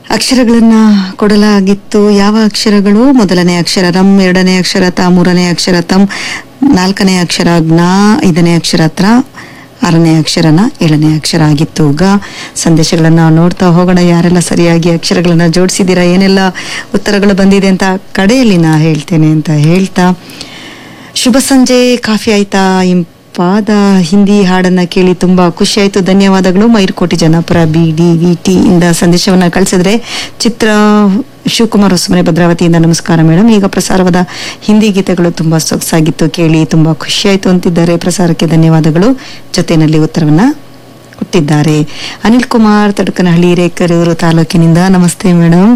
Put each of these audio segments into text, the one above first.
ಅಕ್ಷರಗಳನ್ನ ಕೊಡಲಾಗಿತ್ತು ಯಾವ ಅಕ್ಷರಗಳು ಮೊದಲನೇ ಅಕ್ಷರ ರಂ ಎರಡನೇ ಅಕ್ಷರ ತ ಮೂರನೇ ಅಕ್ಷರ ತಂ ನಾಲ್ಕನೇ ಅಕ್ಷರ ಜ್ಞಾ ಐದನೇ ಅಕ್ಷರ ತ್ರ ಆರನೇ ಅಕ್ಷರನ ಏಳನೇ ಅಕ್ಷರ ಆಗಿತ್ತು ಗ ಸಂದೇಶಗಳನ್ನ ನೋಡ್ತಾ ಹೋಗೋಣ ಯಾರೆಲ್ಲ ಸರಿಯಾಗಿ ಅಕ್ಷರಗಳನ್ನ ಜೋಡಿಸಿದ್ದೀರಾ ಏನೆಲ್ಲ ಉತ್ತರಗಳು ಬಂದಿದೆ ಅಂತ ಕಡೆಯಲ್ಲಿ ನಾ ಹೇಳ್ತೇನೆ ಅಂತ ಹೇಳ್ತಾ ಶುಭ ಸಂಜೆ ಕಾಫಿ ಆಯ್ತಾ ಇಂಪಾದ ಹಿಂದಿ ಹಾಡನ್ನ ಕೇಳಿ ತುಂಬಾ ಖುಷಿ ಆಯ್ತು ಧನ್ಯವಾದಗಳು Mairkoti Janapura B D V T ಇಂದ ಸಂದೇಶವನ್ನ ಕಳಿಸಿದ್ರೆ ಚಿತ್ರ ಶಿವಕುಮಾರ್ ಹೊಸಮನೆ ಭದ್ರಾವತಿಯಿಂದ ನಮಸ್ಕಾರ ಮೇಡಮ್ ಈಗ ಪ್ರಸಾರವಾದ ಹಿಂದಿ ಗೀತೆಗಳು ತುಂಬಾ ಸೊಗಸಾಗಿತ್ತು ಕೇಳಿ ತುಂಬಾ ಖುಷಿ ಆಯ್ತು ಅಂತಿದ್ದಾರೆ ಪ್ರಸಾರಕ್ಕೆ ಧನ್ಯವಾದಗಳು ಜೊತೆಯಲ್ಲಿ ಉತ್ತರವನ್ನ ಕೊಟ್ಟಿದ್ದಾರೆ ಅನಿಲ್ ಕುಮಾರ್ ತಡಕನಹಳ್ಳಿ ರೇಕರೂರು ತಾಲೂಕಿನಿಂದ ನಮಸ್ತೆ ಮೇಡಮ್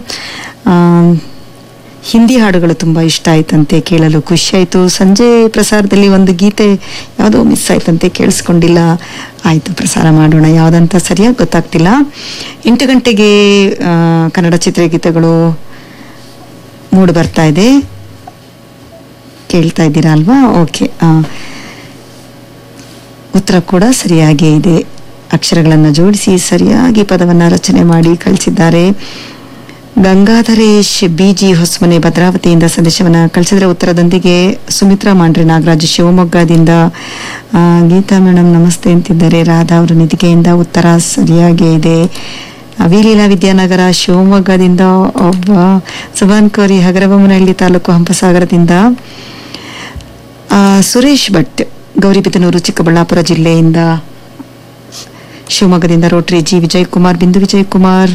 ಹಿಂದಿ ಹಾಡುಗಳು ತುಂಬಾ ಇಷ್ಟ ಆಯ್ತಂತೆ ಕೇಳಲು ಖುಷಿ ಆಯ್ತು ಸಂಜೆ ಪ್ರಸಾರದಲ್ಲಿ ಒಂದು ಗೀತೆ ಯಾವುದೋ ಮಿಸ್ ಆಯ್ತಂತೆ ಕೇಳಿಸ್ಕೊಂಡಿಲ್ಲ ಆಯ್ತು ಪ್ರಸಾರ ಮಾಡೋಣ ಯಾವುದಂತ ಸರಿಯಾಗಿ ಗೊತ್ತಾಗ್ತಿಲ್ಲ ಎಂಟು ಗಂಟೆಗೆ ಆ, ಕನ್ನಡ ಚಿತ್ರಗೀತೆಗಳು ಮೂಡಿ ಬರ್ತಾ ಇದೆ ಕೇಳ್ತಾ ಇದ್ದೀರಾ ಅಲ್ವಾ ಓಕೆ ಉತ್ತರ ಕೂಡ ಸರಿಯಾಗೇ ಇದೆ ಅಕ್ಷರಗಳನ್ನು ಜೋಡಿಸಿ ಸರಿಯಾಗಿ ಪದವನ್ನು ರಚನೆ ಮಾಡಿ ಕಳಿಸಿದ್ದಾರೆ ಗಂಗಾಧರೇಶ್ ಬಿಜಿ ಹೊಸಮನೆ ಭದ್ರಾವತಿಯಿಂದ ಸಂದೇಶವನ್ನು ಕಳಿಸಿದ್ರೆ ಉತ್ತರದೊಂದಿಗೆ ಸುಮಿತ್ರಾ ಮಾಂಡ್ರೆ ನಾಗರಾಜ್ ಶಿವಮೊಗ್ಗದಿಂದ ಆ, ಗೀತಾ ಮೇಡಮ್ ನಮಸ್ತೆ ಅಂತಿದ್ದಾರೆ ರಾಧಾ ಅವರ ನಿಧಿಗೆಯಿಂದ ಉತ್ತರ ಸರಿಯಾಗೇ ಇದೆ ಅವಿಲೀಲಾ ವಿದ್ಯಾನಗರ ಶಿವಮೊಗ್ಗದಿಂದ ಒಬ್ಬ ಸುಭಾನ್ ಕೋರಿ ಹಗರಬೊಮ್ಮನಹಳ್ಳಿ ತಾಲೂಕು ಹಂಪಸಾಗರದಿಂದ ಆ, ಸುರೇಶ್ ಭಟ್ ಗೌರಿಬಿದನೂರು ಚಿಕ್ಕಬಳ್ಳಾಪುರ ಜಿಲ್ಲೆಯಿಂದ ಶಿವಮೊಗ್ಗದಿಂದ ರೋಟರಿ ಜಿ ವಿಜಯ್ ಕುಮಾರ್ ಬಿಂದು ವಿಜಯ್ ಕುಮಾರ್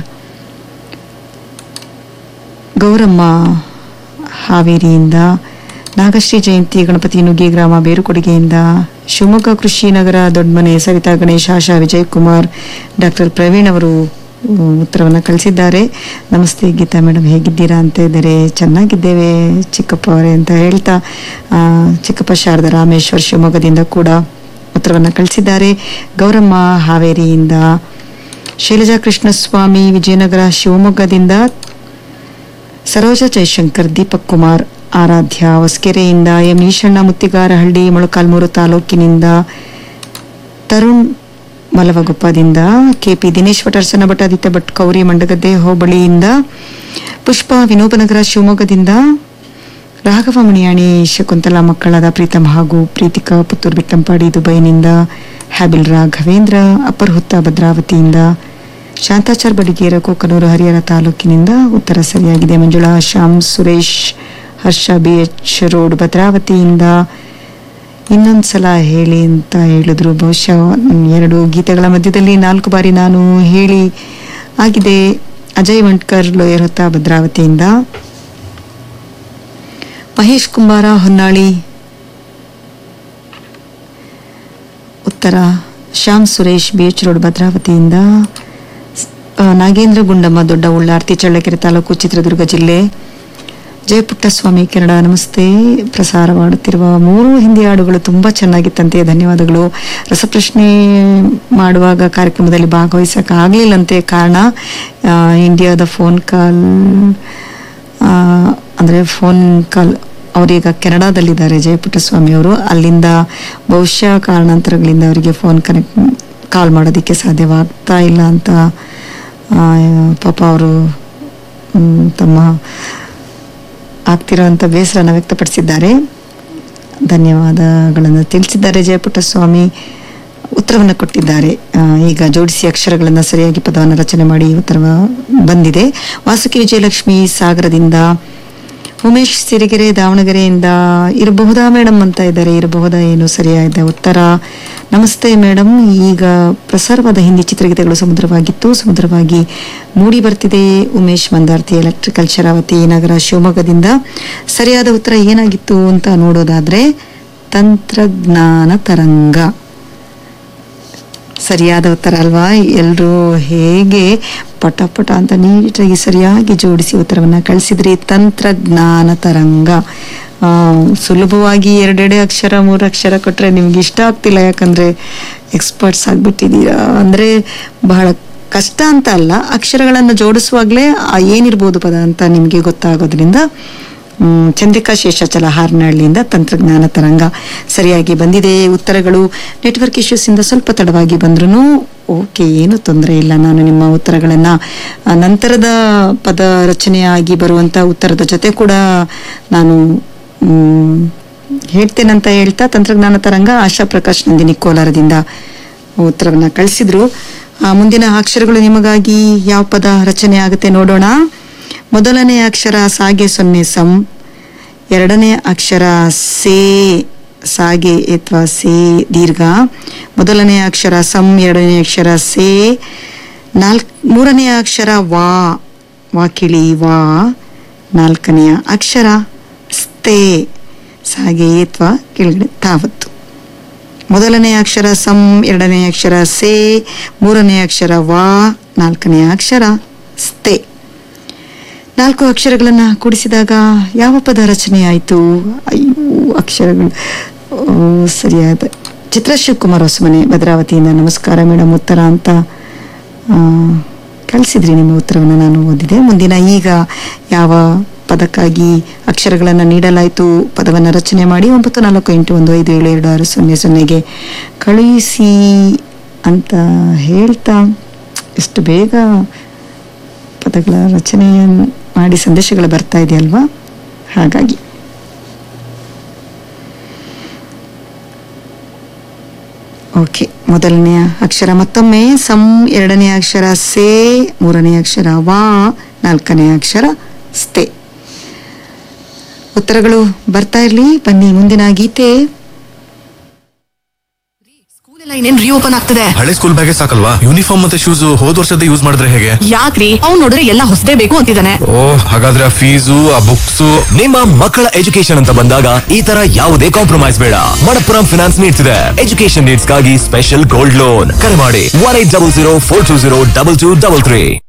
ಗೌರಮ್ಮ ಹಾವೇರಿಯಿಂದ ನಾಗಶ್ರೀ ಜಯಂತಿ ಗಣಪತಿ ನುಗ್ಗಿ ಗ್ರಾಮ ಬೇರುಕೊಡುಗೆಯಿಂದ ಶಿವಮೊಗ್ಗ ಕೃಷಿ ನಗರ ದೊಡ್ಡಮನೆ ಸವಿತಾ ಗಣೇಶ್ ಆಶಾ ವಿಜಯ್ ಕುಮಾರ್ ಡಾಕ್ಟರ್ ಪ್ರವೀಣ್ ಅವರು ಉಮ್, ಉತ್ತರವನ್ನು ಕಳಿಸಿದ್ದಾರೆ ನಮಸ್ತೆ ಗೀತಾ ಮೇಡಮ್ ಹೇಗಿದ್ದೀರಾ ಅಂತ ಇದ್ದಾರೆ ಚೆನ್ನಾಗಿದ್ದೇವೆ ಚಿಕ್ಕಪ್ಪ ಅವರೇ ಅಂತ ಹೇಳ್ತಾ ಆ, ಚಿಕ್ಕಪ್ಪ ಶಾರದಾ ರಾಮೇಶ್ವರ್ ಶಿವಮೊಗ್ಗದಿಂದ ಕೂಡ ಉತ್ತರವನ್ನು ಕಳಿಸಿದ್ದಾರೆ ಗೌರಮ್ಮ ಹಾವೇರಿಯಿಂದ ಶೈಲಜಾ ಕೃಷ್ಣಸ್ವಾಮಿ ವಿಜಯನಗರ ಶಿವಮೊಗ್ಗದಿಂದ ಸರೋಜ ಜಯಶಂಕರ್ ದೀಪಕ್ ಕುಮಾರ್ ಆರಾಧ್ಯ ಹೊಸಕೆರೆಯಿಂದ ಎಂ ಈಶಣ್ಣ ಮುತ್ತಿಗಾರಹಳ್ಳಿ ಮೊಳಕಾಲ್ಮೂರು ತಾಲೂಕಿನಿಂದ ತರುಣ್ ಮಲವಗುಪ್ಪದಿಂದ ಕೆಪಿ ದಿನೇಶ್ ಭಟರ್ಸನ ಭಟ್ಟಾದಿತ್ಯ ಭಟ್ ಕೌರಿ ಮಂಡಗದ್ದೆ ಹೋಬಳಿಯಿಂದ ಪುಷ್ಪ ವಿನೋಬನಗರ ಶಿವಮೊಗ್ಗದಿಂದ ರಾಘವ ಮಣಿಯಾಣಿ ಶಕುಂತಲಾ ಮಕ್ಕಳಾದ ಪ್ರೀತಮ್ ಹಾಗೂ ಪ್ರೀತಿಕಾ ಪುತ್ತೂರು ಬಿಟ್ಟಂಪಾಡಿ ದುಬೈನಿಂದ ಹ್ಯಾಬಿಲ್ ರಾಘವೇಂದ್ರ ಅಪ್ಪರ್ ಹುತ್ತ ಭದ್ರಾವತಿಯಿಂದ ಶಾಂತಾಚಾರ್ ಬಡಿಗೇರ ಕೋಕನೂರು ಹರಿಹರ ತಾಲೂಕಿನಿಂದ ಉತ್ತರ ಸರಿಯಾಗಿದೆ Manjula Shyam Suresh Harsha B H road ಭದ್ರಾವತಿಯಿಂದ ಇನ್ನೊಂದ್ಸಲ ಹೇಳಿ ಅಂತ ಹೇಳಿದ್ರು ಬಹುಶಃ ಎರಡು ಗೀತೆಗಳ ಮಧ್ಯದಲ್ಲಿ ನಾಲ್ಕು ಬಾರಿ ನಾನು ಹೇಳಿ ಆಗಿದೆ ಅಜಯ್ ವಂಟ್ಕರ್ ಲೋಯರ್ ಹೊತ್ತ ಭದ್ರಾವತಿಯಿಂದ ಮಹೇಶ್ ಕುಂಬಾರ ಹೊನ್ನಾಳಿ ಉತ್ತರ Shyam Suresh B H road ಭದ್ರಾವತಿಯಿಂದ ಆ, ನಾಗೇಂದ್ರ ಗುಂಡಮ್ಮ ದೊಡ್ಡ ಉಳ್ಳಾರ್ತಿ ಚಳ್ಳಕೆರೆ ತಾಲೂಕು ಚಿತ್ರದುರ್ಗ ಜಿಲ್ಲೆ ಜಯಪುಟ್ಟಸ್ವಾಮಿ ಕೆನಡಾ ನಮಸ್ತೆ ಪ್ರಸಾರ ಮಾಡುತ್ತಿರುವ ಮೂರು ಹಿಂದಿ ಹಾಡುಗಳು ತುಂಬ ಚೆನ್ನಾಗಿತ್ತಂತೆ ಧನ್ಯವಾದಗಳು ರಸಪ್ರಶ್ನೆ ಮಾಡುವಾಗ ಕಾರ್ಯಕ್ರಮದಲ್ಲಿ ಭಾಗವಹಿಸಕ್ಕೆ ಆಗಲಿಲ್ಲಂತೆ ಕಾರಣ ಆ, ಇಂಡಿಯಾದ ಫೋನ್ ಕಾಲ್ ಆ, ಅಂದ್ರೆ ಫೋನ್ ಕಾಲ್ ಅವರೀಗ ಕೆನಡಾದಲ್ಲಿದ್ದಾರೆ ಜಯಪುಟ್ಟಸ್ವಾಮಿ ಅವರು ಅಲ್ಲಿಂದ ಬಹುಶಃ ಕಾರಣಾಂತರಗಳಿಂದ ಅವರಿಗೆ ಫೋನ್ ಕನೆಕ್ಟ್ ಕಾಲ್ ಮಾಡೋದಕ್ಕೆ ಸಾಧ್ಯವಾಗ್ತಾ ಇಲ್ಲ ಅಂತ ಆ, ಪಾಪ ಅವರು ತಮ್ಮ ಆಗ್ತಿರೋಂಥ ಬೇಸರನ ವ್ಯಕ್ತಪಡಿಸಿದ್ದಾರೆ ಧನ್ಯವಾದಗಳನ್ನು ತಿಳಿಸಿದ್ದಾರೆ ಜಯಪುಟ್ಟಸ್ವಾಮಿ ಉತ್ತರವನ್ನು ಕೊಟ್ಟಿದ್ದಾರೆ ಆ, ಈಗ ಜೋಡಿಸಿ ಅಕ್ಷರಗಳನ್ನು ಸರಿಯಾಗಿ ಪದವನ್ನು ರಚನೆ ಮಾಡಿ ಉತ್ತರ ಬಂದಿದೆ ವಾಸುಕಿ ವಿಜಯಲಕ್ಷ್ಮಿ ಸಾಗರದಿಂದ ಉಮೇಶ್ ಸಿರಿಗೆರೆ ದಾವಣಗೆರೆಯಿಂದ ಇರಬಹುದಾ ಮೇಡಮ್ ಅಂತ ಇದ್ದಾರೆ ಇರಬಹುದಾ ಏನು ಸರಿಯಾದ ಉತ್ತರ ನಮಸ್ತೆ ಮೇಡಮ್ ಈಗ ಪ್ರಸಾರವಾದ ಹಿಂದಿ ಚಿತ್ರಗೀತೆಗಳು ಸಮುದ್ರವಾಗಿತ್ತು ಸಮುದ್ರವಾಗಿ ಮೂಡಿ ಬರ್ತಿದೆ ಉಮೇಶ್ ಮಂದಾರ್ತಿ ಎಲೆಕ್ಟ್ರಿಕಲ್ ಶರಾವತಿ ನಗರ ಶಿವಮೊಗ್ಗದಿಂದ ಸರಿಯಾದ ಉತ್ತರ ಏನಾಗಿತ್ತು ಅಂತ ನೋಡೋದಾದ್ರೆ ತಂತ್ರಜ್ಞಾನ ತರಂಗ ಸರಿಯಾದ ಉತ್ತರ ಅಲ್ವಾ ಎಲ್ಲರೂ ಹೇಗೆ ಪಟ ಪಟ ಅಂತ ನೀಟಾಗಿ ಸರಿಯಾಗಿ ಜೋಡಿಸಿ ಉತ್ತರವನ್ನ ಕಳಿಸಿದ್ರಿ ತಂತ್ರಜ್ಞಾನ ತರಂಗ ಆ, ಸುಲಭವಾಗಿ ಎರಡೆರಡೆ ಅಕ್ಷರ ಮೂರು ಅಕ್ಷರ ಕೊಟ್ರೆ ನಿಮ್ಗೆ ಇಷ್ಟ ಆಗ್ತಿಲ್ಲ ಯಾಕಂದ್ರೆ ಎಕ್ಸ್ಪರ್ಟ್ಸ್ ಆಗ್ಬಿಟ್ಟಿದ್ದೀರಾ ಅಂದ್ರೆ ಬಹಳ ಕಷ್ಟ ಅಂತ ಅಲ್ಲ ಅಕ್ಷರಗಳನ್ನು ಜೋಡಿಸುವಾಗಲೇ ಏನಿರ್ಬೋದು ಪದ ಅಂತ ನಿಮಗೆ ಗೊತ್ತಾಗೋದ್ರಿಂದ ಮ್, ಚಂದ್ರಿಕಾ ಶೇಷಾಚಲ ಹಾರನಹಳ್ಳಿಯಿಂದ ತಂತ್ರಜ್ಞಾನ ತರಂಗ ಸರಿಯಾಗಿ ಬಂದಿದೆ ಉತ್ತರಗಳು ನೆಟ್ವರ್ಕ್ ಇಶ್ಯೂಸಿಂದ ಸ್ವಲ್ಪ ತಡವಾಗಿ ಬಂದ್ರೂ ಓಕೆ ಏನು ತೊಂದರೆ ಇಲ್ಲ ನಾನು ನಿಮ್ಮ ಉತ್ತರಗಳನ್ನು ನಂತರದ ಪದ ರಚನೆಯಾಗಿ ಬರುವಂಥ ಉತ್ತರದ ಜೊತೆ ಕೂಡ ನಾನು ಮ್, ಹೇಳ್ತೇನಂತ ಹೇಳ್ತಾ ತಂತ್ರಜ್ಞಾನ ತರಂಗ ಆಶಾ ಪ್ರಕಾಶ್ ನಂದಿನಿ ಕೋಲಾರದಿಂದ ಉತ್ತರವನ್ನ ಕಳಿಸಿದ್ರು ಆ, ಮುಂದಿನ ಅಕ್ಷರಗಳು ನಿಮಗಾಗಿ ಯಾವ ಪದ ರಚನೆ ಆಗುತ್ತೆ ನೋಡೋಣ ಮೊದಲನೇ ಅಕ್ಷರ ಸಾಗೆ ಸೊನ್ನೆ ಸಂ ಎರಡನೇ ಅಕ್ಷರ ಸೇ ಸಾಗೆ ಅಥವಾ ಸೇ ದೀರ್ಘ ಮೊದಲನೇ ಅಕ್ಷರ ಸಂ ಎರಡನೇ ಅಕ್ಷರ ಸೇ ನಾಲ್ಕ್ ಮೂರನೇ ಅಕ್ಷರ ವಾ ವಾಕಿಳಿ ವಾ ನಾಲ್ಕನೆಯ ಅಕ್ಷರ ಸ್ತೆ ಸಾಗೆ ಅಥವಾ ಕೆಳಗಡೆ ತಾವತ್ತು ಮೊದಲನೇ ಅಕ್ಷರ ಸಂ ಎರಡನೇ ಅಕ್ಷರ ಸೇ ಮೂರನೇ ಅಕ್ಷರ ವಾ ನಾಲ್ಕನೇ ಅಕ್ಷರ ಸ್ತೆ ನಾಲ್ಕು ಅಕ್ಷರಗಳನ್ನು ಕೂಡಿಸಿದಾಗ ಯಾವ ಪದ ರಚನೆ ಆಯಿತು ಅಯ್ಯೋ ಅಕ್ಷರಗಳು ಓ, ಸರಿಯಾದ ಚಿತ್ರ ಶಿವಕುಮಾರ್ ಹೊಸಮನೆ ಭದ್ರಾವತಿಯಿಂದ ನಮಸ್ಕಾರ ಮೇಡಮ್ ಉತ್ತರ ಅಂತ ಆ, ಕಳಿಸಿದ್ರಿ ನಿಮ್ಮ ಉತ್ತರವನ್ನು ನಾನು ಓದಿದೆ ಮುಂದಿನ ಈಗ ಯಾವ ಪದಕ್ಕಾಗಿ ಅಕ್ಷರಗಳನ್ನು ನೀಡಲಾಯಿತು ಪದವನ್ನು ರಚನೆ ಮಾಡಿ ಒಂಬತ್ತು ನಾಲ್ಕು ಎಂಟು ಒಂದು ಐದು ಏಳು ಎರಡು ಆರು ಸೊನ್ನೆ ಸೊನ್ನೆಗೆ ಕಳುಹಿಸಿ ಅಂತ ಹೇಳ್ತಾ ಎಷ್ಟು ಬೇಗ ಪದಗಳ ರಚನೆ ಮಾಡಿ ಸಂದೇಶಗಳು ಬರ್ತಾ ಇದೆ ಅಲ್ವಾ ಹಾಗಾಗಿ ಓಕೆ ಮೊದಲನೆಯ ಅಕ್ಷರ ಮತ್ತೊಮ್ಮೆ ಸಂ ಎರಡನೇ ಅಕ್ಷರ ಸೇ ಮೂರನೇ ಅಕ್ಷರ ವಾ ನಾಲ್ಕನೇ ಅಕ್ಷರ ಸ್ತೆ ಉತ್ತರಗಳು ಬರ್ತಾ ಇರಲಿ ಬನ್ನಿ ಮುಂದಿನ ಗೀತೆ ಸ್ಕೂಲ್ ಎಲ್ಲ ಇನ್ನೇನ್ ರೀಓಪನ್ ಆಗ್ತದೆ ಹಳೆ ಸ್ಕೂಲ್ ಬ್ಯಾಗೆ ಸಾಕಲ್ವಾ ಯೂನಿಫಾರ್ಮ್ ಮತ್ತೆ ಶೂಸ್ ಹೋದ್ ವರ್ಷದ ಯೂಸ್ ಮಾಡಿದ್ರೆ ಹೇಗೆ ಯಾಕ್ರಿ ಅವ್ನ್ ನೋಡಿದ್ರೆ ಎಲ್ಲ ಹೊಸದೇ ಬೇಕು ಅಂತಿದ್ದಾನೆ ಓ ಹಾಗಾದ್ರೆ ಆ ಫೀಸು ಆ ಬುಕ್ಸ್ ನಿಮ್ಮ ಮಕ್ಕಳ ಎಜುಕೇಶನ್ ಅಂತ ಬಂದಾಗ ಈ ತರ ಯಾವುದೇ ಕಾಂಪ್ರಮೈಸ್ ಬೇಡ ಮಣಪ್ಪುರಂ ಫಿನಾನ್ಸ್ ನೀಡ್ತಿದೆ ಎಜುಕೇಶನ್ ನೀಡ್ಸ್ ಗಾಗಿ ಸ್ಪೆಷಲ್ ಗೋಲ್ಡ್ ಲೋನ್ ಕರೆ ಮಾಡಿ one eight double zero four two zero double two double three